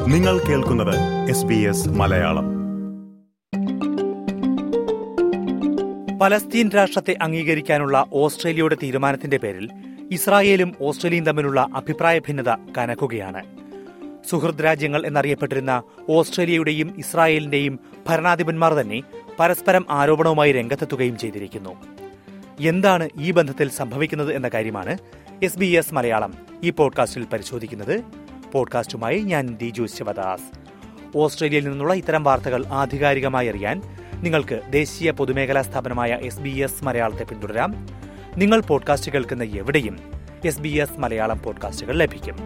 നിങ്ങൾ കേൾക്കുന്നത് S B S Malayalam Palestine രാഷ്ട്രത്തെ അംഗീകരിക്കാനുള്ള ഓസ്ട്രേലിയയുടെ തീരുമാനത്തിന്റെ പേരിൽ ഇസ്രായേലും ഓസ്ട്രേലിയയും തമ്മിലുള്ള അഭിപ്രായ ഭിന്നത കനക്കുകയാണ് സുഹൃദ് രാജ്യങ്ങൾ എന്നറിയപ്പെട്ടിരുന്ന ഓസ്ട്രേലിയയുടെയും ഇസ്രായേലിന്റെയും ഭരണാധിപന്മാർ തന്നെ പരസ്പരം ആരോപണവുമായി രംഗത്തെത്തുകയും ചെയ്തിരിക്കുന്നു എന്താണ് ഈ ബന്ധത്തിൽ സംഭവിക്കുന്നത് എന്ന കാര്യമാണ് എസ് ബി എസ് മലയാളം ഈ പോഡ്കാസ്റ്റിൽ പരിശോധിക്കുന്നത് പോഡ്കാസ്റ്റുമായി ഞാൻ ദിജു ശിവദാസ് ഓസ്ട്രേലിയയിൽ നിന്നുള്ള ഇത്തരം വാർത്തകൾ ആധികാരികമായി അറിയാൻ നിങ്ങൾക്ക് ദേശീയ പൊതുമേഖലാ സ്ഥാപനമായ എസ് ബി എസ് മലയാളത്തെ പിന്തുടരാം നിങ്ങൾ പോഡ്കാസ്റ്റ് കേൾക്കുന്ന എവിടെയും എസ് ബി എസ് മലയാളം പോഡ്കാസ്റ്റുകൾ ലഭിക്കും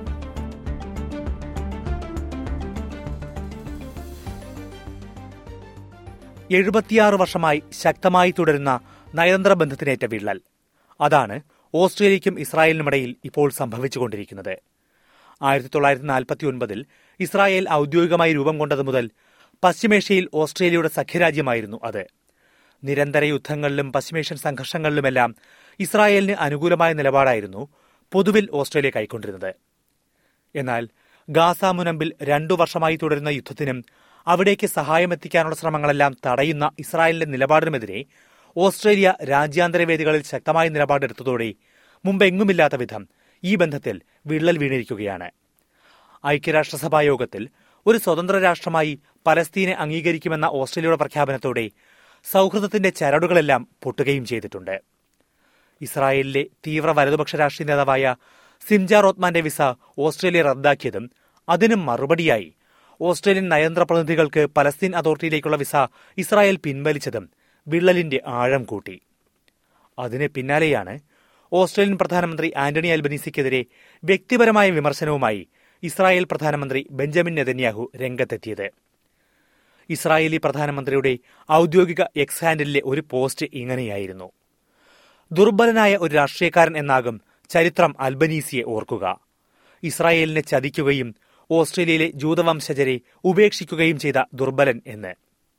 എഴുപത്തിയാറ് വർഷമായി ശക്തമായി തുടരുന്ന നയതന്ത്ര ബന്ധത്തിനേറ്റ വിള്ളൽ അതാണ് ഓസ്ട്രേലിയയ്ക്കും ഇസ്രായേലിനുമിടയിൽ ഇപ്പോൾ സംഭവിച്ചുകൊണ്ടിരിക്കുന്നത് ആയിരത്തി തൊള്ളായിരത്തി നാൽപ്പത്തി ഒൻപതിൽ ഇസ്രായേൽ ഔദ്യോഗികമായി രൂപം കൊണ്ടത് മുതൽ പശ്ചിമേഷ്യയിൽ ഓസ്ട്രേലിയയുടെ സഖ്യരാജ്യമായിരുന്നു അത് നിരന്തര യുദ്ധങ്ങളിലും പശ്ചിമേഷ്യൻ സംഘർഷങ്ങളിലുമെല്ലാം ഇസ്രായേലിന് അനുകൂലമായ നിലപാടായിരുന്നു പൊതുവിൽ ഓസ്ട്രേലിയ കൈക്കൊണ്ടിരുന്നത് എന്നാൽ ഗാസ മുനമ്പിൽ രണ്ടു വർഷമായി തുടരുന്ന യുദ്ധത്തിനും അവിടേക്ക് സഹായമെത്തിക്കാനുള്ള ശ്രമങ്ങളെല്ലാം തടയുന്ന ഇസ്രായേലിന്റെ നിലപാടിനുമെതിരെ ഓസ്ട്രേലിയ രാജ്യാന്തര വേദികളിൽ ശക്തമായ നിലപാടെടുത്തതോടെ മുമ്പെങ്ങുമില്ലാത്ത വിധം ഈ ബന്ധത്തിൽ വിള്ളൽ വീണിരിക്കുകയാണ് ഐക്യരാഷ്ട്രസഭാ യോഗത്തിൽ ഒരു സ്വതന്ത്ര രാഷ്ട്രമായി പലസ്തീനെ അംഗീകരിക്കുമെന്ന ഓസ്ട്രേലിയയുടെ പ്രഖ്യാപനത്തോടെ സൌഹൃദത്തിന്റെ ചരടുകളെല്ലാം പൊട്ടുകയും ചെയ്തിട്ടുണ്ട് ഇസ്രായേലിലെ തീവ്ര വലതുപക്ഷ രാഷ്ട്രീയ നേതാവായ സിംജ റോത്മാന്റെ വിസ ഓസ്ട്രേലിയ റദ്ദാക്കിയതും അതിനും മറുപടിയായി ഓസ്ട്രേലിയൻ നയതന്ത്ര പ്രതിനിധികൾക്ക് പലസ്തീൻ അതോറിറ്റിയിലേക്കുള്ള വിസ ഇസ്രായേൽ പിൻവലിച്ചതും വിള്ളലിന്റെ ആഴം കൂട്ടി അതിന് പിന്നാലെയാണ് ഓസ്ട്രേലിയൻ പ്രധാനമന്ത്രി ആന്റണി അൽബനീസിക്കെതിരെ വ്യക്തിപരമായ വിമർശനവുമായി ഇസ്രായേൽ പ്രധാനമന്ത്രി ബെഞ്ചമിൻ നെതന്യാഹു രംഗത്തെത്തിയത് ഇസ്രായേലി പ്രധാനമന്ത്രിയുടെ ഔദ്യോഗിക എക്സ് ഹാൻഡിലെ ഒരു പോസ്റ്റ് ഇങ്ങനെയായിരുന്നു ദുർബലനായ ഒരു രാഷ്ട്രീയക്കാരൻ എന്നാകും ചരിത്രം അൽബനീസിയെ ഓർക്കുക ഇസ്രായേലിനെ ചതിക്കുകയും ഓസ്ട്രേലിയയിലെ ജൂതവംശജരെ ഉപേക്ഷിക്കുകയും ചെയ്ത ദുർബലൻ എന്ന്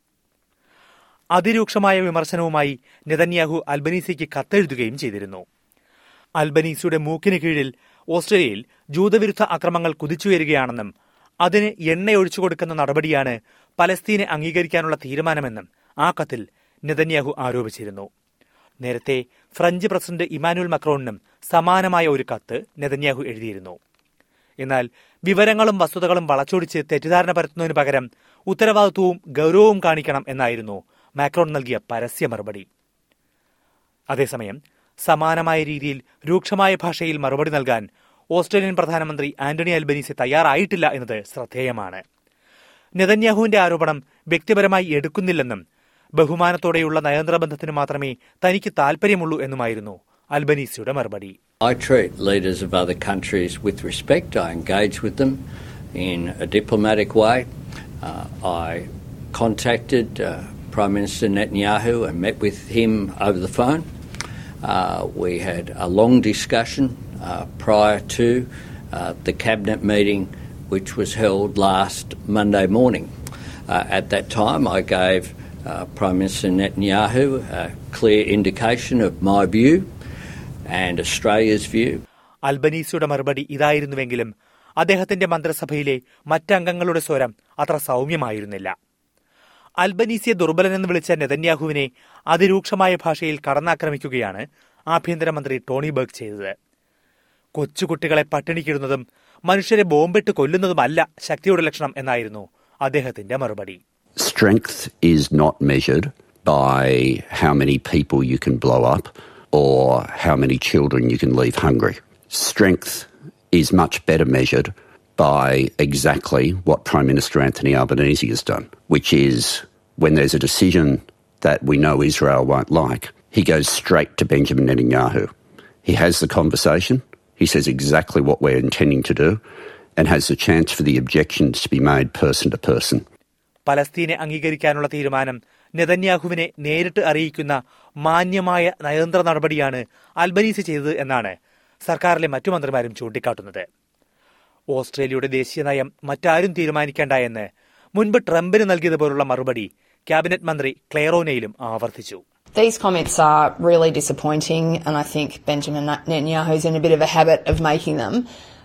അതിരൂക്ഷമായ വിമർശനവുമായി നെതന്യാഹു അൽബനീസിക്ക് കത്തെഴുതുകയും ചെയ്തിരുന്നു അൽബനീസിയുടെ മൂക്കിന് കീഴിൽ ഓസ്ട്രേലിയയിൽ ജൂതവിരുദ്ധ അക്രമങ്ങൾ കുതിച്ചുയരുകയാണെന്നും അതിന് എണ്ണയൊഴിച്ചു കൊടുക്കുന്ന നടപടിയാണ് പലസ്തീനെ അംഗീകരിക്കാനുള്ള തീരുമാനമെന്നും ആ കത്തിൽ നെതന്യാഹു ആരോപിച്ചിരുന്നു നേരത്തെ ഫ്രഞ്ച് പ്രസിഡന്റ് ഇമാനുവൽ മക്രോണിനും സമാനമായ ഒരു കത്ത് നെതന്യാഹു എഴുതിയിരുന്നു എന്നാൽ വിവരങ്ങളും വസ്തുതകളും വളച്ചൊടിച്ച് തെറ്റിദ്ധാരണ പരത്തുന്നതിനു പകരം ഉത്തരവാദിത്വവും ഗൌരവവും കാണിക്കണം എന്നായിരുന്നു മാക്രോൺ നൽകിയ പരസ്യ മറുപടി അതേസമയം സമാനമായ രീതിയിൽ രൂക്ഷമായ ഭാഷയിൽ മറുപടി നൽകാൻ ഓസ്ട്രേലിയൻ പ്രധാനമന്ത്രി ആന്റണി അൽബനീസി തയ്യാറായിട്ടില്ല എന്നത് ശ്രദ്ധേയമാണ് നെതന്യാഹുവിന്റെ ആരോപണം വ്യക്തിപരമായി എടുക്കുന്നില്ലെന്നും ബഹുമാനത്തോടെയുള്ള നയതന്ത്ര ബന്ധത്തിന് മാത്രമേ തനിക്ക് താൽപര്യമുള്ളൂ എന്നുമായിരുന്നു അൽബനീസിയുടെ മറുപടി I treat leaders of other countries with respect. I engage with them in a diplomatic way. Uh, I contacted uh, Prime Minister Netanyahu and met with him over the phone. Uh, we had a long discussion uh, prior to uh, the cabinet meeting, which was held last Monday morning. Uh, at that time, I gave uh, Prime Minister Netanyahu a clear indication of my view and Australia's view. അൽബനീസിയുടെ മറുപടി ഇതായിരുന്നുവെങ്കിലും അദ്ദേഹത്തിന്റെ മന്ത്രിസഭയിലെ മറ്റംഗങ്ങളുടെ സ്വരം അത്ര സൗമ്യമായിരുന്നില്ല അൽബനീസിയെ ദുർബലനെന്ന് വിളിച്ച നെതന്യാഹുവിനെ അതിരൂക്ഷമായ ഭാഷയിൽ കടന്നാക്രമിക്കുകയാണ് ആഭ്യന്തരമന്ത്രി Tony ബർഗ് ചെയ്തത് കൊച്ചുകുട്ടികളെ പട്ടിണിക്കിടുന്നതും മനുഷ്യരെ ബോംബിട്ട് കൊല്ലുന്നതുമല്ല ശക്തിയുടെ ലക്ഷണം എന്നായിരുന്നു അദ്ദേഹത്തിന്റെ മറുപടി Strength is not measured by how many people you can blow up or how many children you can leave hungry. Strength is much better measured by exactly what Prime Minister Anthony Albanese has done, which is when there's a decision that we know Israel won't like, he goes straight to Benjamin Netanyahu. He has the conversation, he says exactly what we're intending to do, and has the chance for the objections to be made person to person. പലസ്തീനെ അംഗീകരിക്കാനുള്ള തീരുമാനം നെതന്യാഹുവിനെ നേരിട്ട് അറിയിക്കുന്ന മാന്യമായ നയതന്ത്ര നടപടിയാണ് Albanese ചെയ്തത് എന്നാണ് സർക്കാരിലെ മറ്റു മന്ത്രിമാരും ചൂണ്ടിക്കാട്ടുന്നത് ഓസ്ട്രേലിയയുടെ ദേശീയ നയം മറ്റാരും തീരുമാനിക്കേണ്ട എന്ന് മുൻപ് ട്രംപിന് നൽകിയതുപോലുള്ള മറുപടി ക്യാബിനറ്റ് മന്ത്രി ക്ലെയറോനയിലും ആവർത്തിച്ചു These comments are really disappointing, and I think Benjamin Netanyahu's in a bit of a habit of making them.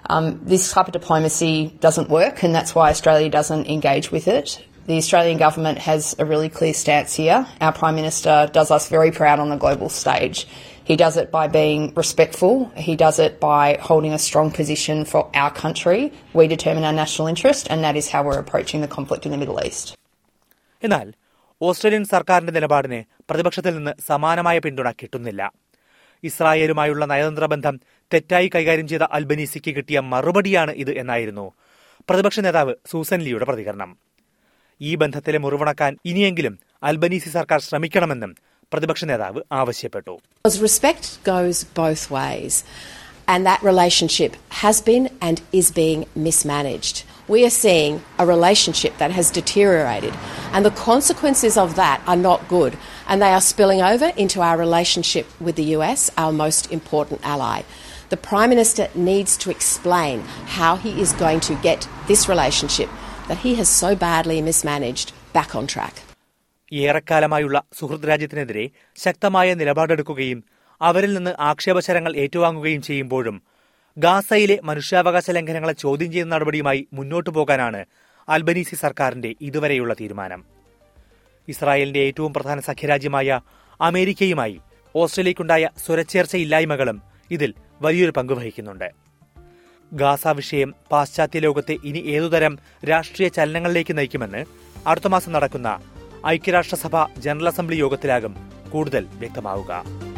Um, this type of diplomacy doesn't work, and that's why Australia doesn't engage with it. The Australian government has a really clear stance here. Our Prime Minister does us very proud on the global stage. He does it by being respectful. He does it by holding a strong position for our country. We determine our national interest, and that is how we're approaching the conflict in the Middle East. എന്നാൽ Australian സർക്കാരിന്റെ നിലപാടിന് പ്രതിപക്ഷത്തിൽ നിന്ന് സമാനമായ പിന്തുണ കിട്ടുന്നില്ല ഇസ്രായേലുമായുള്ള നയതന്ത്ര ബന്ധം തെറ്റായി കൈകാര്യം ചെയ്ത അൽബനീസിക്ക് കിട്ടിയ മറുപടിയാണ് ഇത് എന്നായിരുന്നു പ്രതിപക്ഷ നേതാവ് സൂസൻ ലിയുടെ പ്രതികരണം ഈ ബന്ധത്തിലെ മുറിവണക്കാൻ ഇനിയെങ്കിലും അൽബനീസി സർക്കാർ ശ്രമിക്കണമെന്നും പ്രതിപക്ഷ നേതാവ് ആവശ്യപ്പെട്ടു Because respect goes both ways, and that relationship has been and is being mismanaged. We are seeing a relationship that has deteriorated, and the consequences of that are not good, and they are spilling over into our relationship with the US, our most important ally. The Prime Minister needs to explain how he is going to get this relationship that he has so badly mismanaged back on track. ഏറെക്കാലമായുള്ള സുഹൃത് രാജ്യത്തിനെതിരെ ശക്തമായ നിലപാടെടുക്കുകയും അവരിൽ നിന്ന് ആക്ഷേപശരങ്ങൾ ഏറ്റുവാങ്ങുകയും ചെയ്യുമ്പോഴും ഗാസയിലെ മനുഷ്യാവകാശ ലംഘനങ്ങളെ ചോദ്യം ചെയ്യുന്ന നടപടിയുമായി മുന്നോട്ടു പോകാനാണ് അൽബനീസി സർക്കാരിന്റെ ഇതുവരെയുള്ള തീരുമാനം ഇസ്രായേലിന്റെ ഏറ്റവും പ്രധാന സഖ്യരാജ്യമായ അമേരിക്കയുമായി ഓസ്ട്രേലിയയ്ക്കുണ്ടായ സ്വരച്ചേർച്ചയില്ലായ്മകളും ഇതിൽ വലിയൊരു പങ്ക് വഹിക്കുന്നുണ്ട് ഗാസ വിഷയം പാശ്ചാത്യ ലോകത്തെ ഇനി ഏതുതരം രാഷ്ട്രീയ ചലനങ്ങളിലേക്ക് നയിക്കുമെന്ന് അടുത്ത മാസം നടക്കുന്ന ഐക്യരാഷ്ട്രസഭ ജനറൽ അസംബ്ലി യോഗത്തിലാകും കൂടുതൽ വ്യക്തമാവുക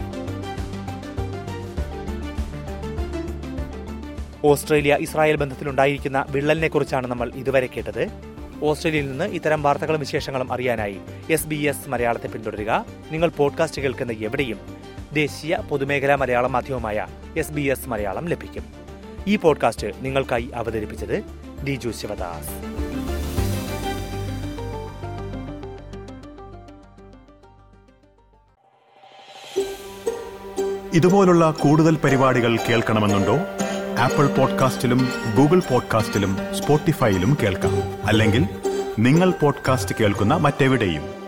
ഓസ്ട്രേലിയ ഇസ്രായേൽ ബന്ധത്തിലുണ്ടായിരിക്കുന്ന വിള്ളലിനെക്കുറിച്ചാണ് നമ്മൾ ഇതുവരെ കേട്ടത് ഓസ്ട്രേലിയയിൽ നിന്ന് ഇത്തരം വാർത്തകളും വിശേഷങ്ങളും അറിയാനായി എസ് ബി എസ് മലയാളത്തെ പിന്തുടരുക നിങ്ങൾ പോഡ്കാസ്റ്റ് കേൾക്കുന്ന എവിടെയും ദേശീയ പൊതുമേഖലാ മലയാള മാധ്യമമായ എസ് ബി എസ് മലയാളം ലഭിക്കും ഈ പോഡ്കാസ്റ്റ് നിങ്ങൾക്കായി അവതരിപ്പിച്ചത് ഡിജു ശിവദാസ് ഇതുപോലുള്ള കൂടുതൽ പരിപാടികൾ കേൾക്കണമെന്നുണ്ടോ ആപ്പിൾ പോഡ്കാസ്റ്റിലും ഗൂഗിൾ പോഡ്കാസ്റ്റിലും സ്പോട്ടിഫൈയിലും കേൾക്കാം അല്ലെങ്കിൽ നിങ്ങൾ പോഡ്കാസ്റ്റ് കേൾക്കുന്ന മറ്റെവിടെയും